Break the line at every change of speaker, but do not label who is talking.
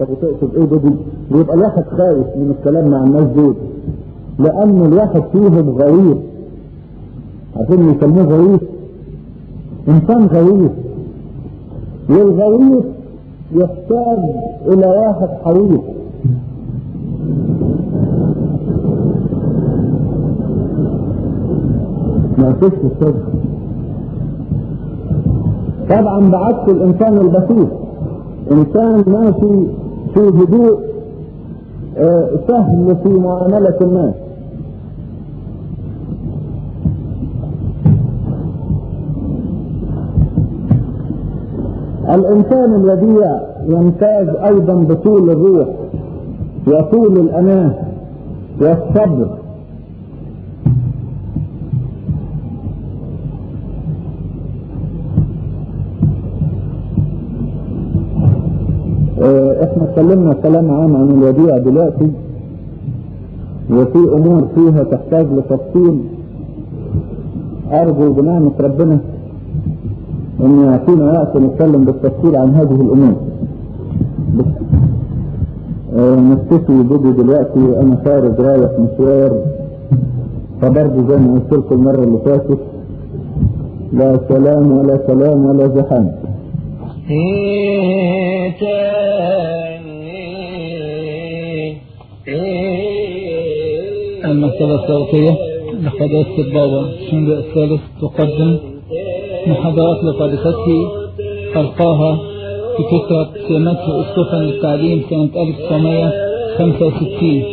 طب وتقصد ايه دول بيبقى الواحد خايف من الكلام مع الناس دول لان الواحد فيهم غريب عشان يسموه غريب انسان غريب والغريب يحتاج الى واحد حريص ما فيش الصدق طبعا بعكس الانسان البسيط انسان ماشي في هدوء آه، سهل في معاملة الناس الانسان الوديع يمتاز ايضا بطول الروح وطول الاناه والصبر آه، احنا اتكلمنا كلام عام عن الوديع دلوقتي وفي امور فيها تحتاج لتفصيل ارجو بنعمة ربنا ان يعطينا وقت نتكلم بالتفصيل عن هذه الامور بس آه، نكتفي بدي دلوقتي وانا خارج رايح مشوار فبرضه زي ما قلت لكم المره اللي فاتت لا سلام ولا سلام ولا زحام
المكتبة الصوتية لقداسة البابا الشنبق الثالث تقدم محاضرات لطالبته ألقاها في فكرة سمات أسقفا للتعليم سنة 1965